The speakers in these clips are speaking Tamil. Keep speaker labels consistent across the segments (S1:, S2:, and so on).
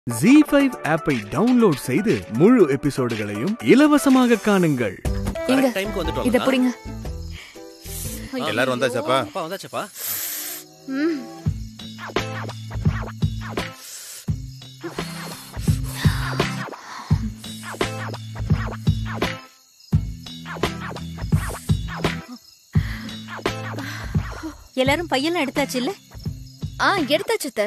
S1: ஜி ஃபைவ் ஆப்பை டவுன்லோட் செய்து முழு எபிசோடுகளையும் இலவசமாக காணுங்கள்
S2: எங்க
S3: கரெக்ட் டைம்க்கு வந்துட்டோம்
S2: இத புடிங்க
S4: எல்லாரும் வந்தாச்சாப்பா
S3: அப்பா வந்தாச்சப்பா
S5: எல்லாரும் பையெல்லாம் எடுத்தாச்சு இல்ல
S2: ஆ எடுத்தாச்சு அத்தை.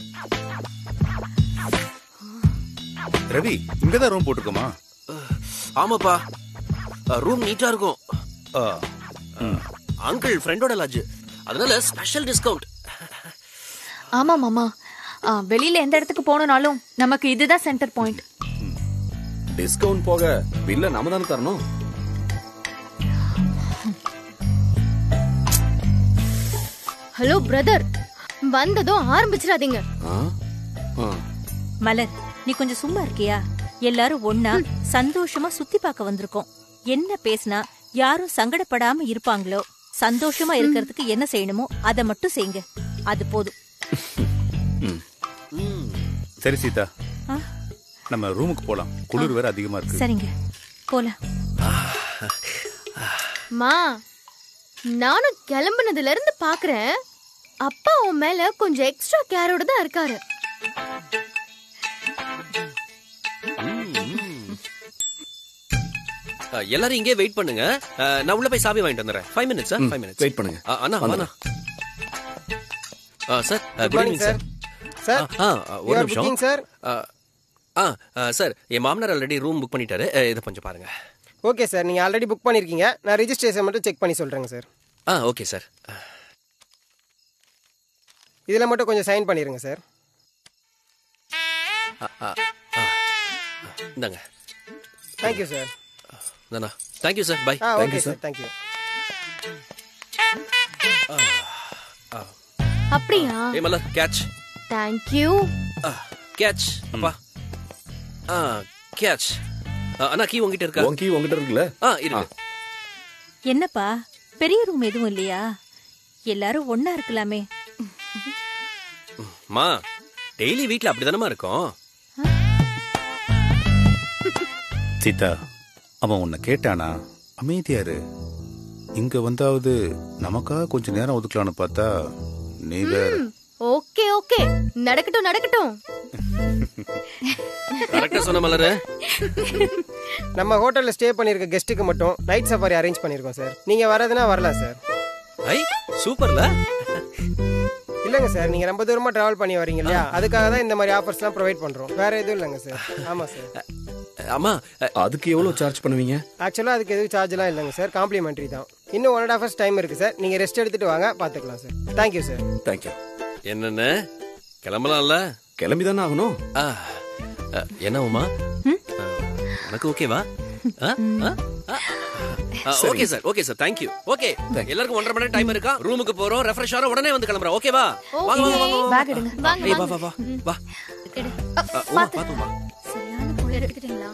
S4: ரவி இங்கதான் ரூம் போட்டுருக்கோமா
S3: ஆமாப்பா ரூம் நீட்டா இருக்கும்
S4: ஆ,
S3: அங்கிள் ஃப்ரெண்டோட லாட்ஜ் அதனால ஸ்பெஷல் டிஸ்கவுண்ட்
S2: ஆமா மாமா ஆ, வெளியில எந்த இடத்துக்கு போகணும்னாலும் நமக்கு இதுதான் சென்டர் பாயிண்ட்
S6: டிஸ்கவுண்ட் போக பில்ல நாம தானே தரணும்
S7: ஹலோ பிரதர் வந்ததும் ஆரம்பிச்சிடாதீங்க
S6: ஆ? ஆ.
S5: மலர் நீ கொஞ்சம் சும்மா இருக்கியா எல்லாரும் ஒன்னா சந்தோஷமா சுத்தி பார்க்க வந்திருக்கோம் என்ன பேசினா யாரும் சங்கடப்படாம இருப்பாங்களோ சந்தோஷமா இருக்கிறதுக்கு என்ன செய்யணுமோ அதை மட்டும் செய்யுங்க அது போதும்
S4: சரி சீதா
S5: ஆ,
S4: நம்ம ரூமுக்கு போலாம் குளிர் வேற அதிகமா இருக்கு
S5: சரிங்க போலாம்
S7: மா நானும் கிளம்புனதுல இருந்து பாக்குறேன் அப்பா உன் மேல கொஞ்சம் எக்ஸ்ட்ரா கேரோட தான் இருக்காரு
S3: எல்லாரும் இங்கே வெயிட் பண்ணுங்க அஹ், நான் உள்ள போய் சாவி வாங்கிட்டு வந்துடுறேன் five minutes five minutes
S6: wait பண்ணுங்க
S3: அண்ணா அண்ணா sir good
S8: morning,
S3: evening sir
S8: sir
S3: ஆ ஒரு
S8: யூஆர்
S3: நிமிஷம்
S8: புக்கிங் சார்
S3: ஆ, ஆ ஆ, சார் என் மாமனார் ஆல்ரெடி ரூம் புக் பண்ணிட்டாரு அஹ், இதை கொஞ்சம் பாருங்க
S8: ஓகே சார் நீங்க ஆல்ரெடி புக் பண்ணிருக்கீங்க நான் ரெஜிஸ்ட்ரேஷன் மட்டும் செக் பண்ணி சொல்றேங்க சார்
S3: ஆ ஓகே சார்
S8: இதுல மட்டும் கொஞ்சம் சைன் பண்ணிருங்க சார்
S3: இந்தாங்க
S8: தேங்க்யூ சார்
S3: தானா தேங்க்யூ சார் பை
S8: ஆ ஓகே சார் தேங்க்யூ
S7: அப்படியா
S3: ஏ மலர் கேட்ச்
S7: தேங்க்யூ
S3: கேட்ச் அப்பா ஆ கேட்ச் அண்ணா கீ உங்ககிட்ட இருக்கா
S6: உன் key உன்கிட்ட இருக்குல்ல
S3: ஆ இருக்கு
S5: என்னப்பா பெரிய ரூம் எதுவும் இல்லையா எல்லாரும் ஒன்னா இருக்கலாமே
S3: மா டெய்லி வீட்ல அப்படிதானமா இருக்கும்
S4: சீதா அவன் உன்னை கேட்டானா அமைதியாரு இங்க வந்தாவது நமக்காக கொஞ்ச நேரம் ஒதுக்கலாம்னு பார்த்தா நீ வேற
S7: ஓகே ஓகே நடக்கட்டும் நடக்கட்டும்
S3: கரெக்டா சொன்ன மலரு
S8: நம்ம ஹோட்டல்ல ஸ்டே பண்ணிருக்க கெஸ்ட்டுக்கு மட்டும் நைட் சஃபாரி அரேஞ்ச் பண்ணிருக்கோம் சார் நீங்க வரதுன்னா வரலாம் சார்
S3: ஐ சூப்பர்ல
S8: இல்லங்க சார் நீங்க ரொம்ப தூரமா டிராவல் பண்ணி வரீங்க இல்லையா அதுக்காக தான் இந்த மாதிரி ஆஃபர்ஸ்லாம் ப்ரொவைட் பண்றோம் வேற எதுவும் இல்லைங்க சார் ஆமா சார்
S3: அம்மா அஹ்,
S6: அதுக்கு எவ்வளவு சார்ஜ் பண்ணுவீங்க
S8: ஆக்சுவலா அதுக்கு எதுவும் சார்ஜ்லாம் இல்லைங்க சார் காம்ப்ளிமெண்ட்ரி தான் இன்னும் ஒன் அண்ட் ஹவர்ஸ் டைம் இருக்கு சார் நீங்க ரெஸ்ட் எடுத்துட்டு வாங்க பாத்துக்கலாம் சார் தேங்க்யூ சார்
S6: தேங்க்யூ
S3: என்னன்னு கிளம்பலாம்ல
S6: கிளம்பி தானே ஆகணும்
S3: ஆ, அ, என்ன உமா அ, உனக்கு ஓகேவா ஆ? ஆ? ஆ? ஆ, okay sir okay sir thank you okay எல்லாருக்கும் ஒன்றரை மணி நேரம் டைம் இருக்கா ரூமுக்கு போறோம் ரெஃப்ரெஷ் ஆறோம் உடனே வந்து கிளம்புறோம் ஓகேவா வாங்க வாங்க வாங்க, வாங்க
S2: பேக் எடுங்க
S7: வாங்க
S3: ஏய், வா வா வா வா அ, உமா பாத்து உமா
S7: சரியான புள்ள எடுத்துக்கிட்டீங்களா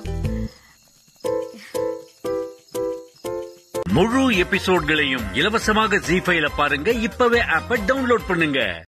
S9: முழு எபிசோட்களையும் இலவசமாக ஜி ஃபைல பாருங்க இப்பவே ஆப்ப டவுன்லோட் பண்ணுங்க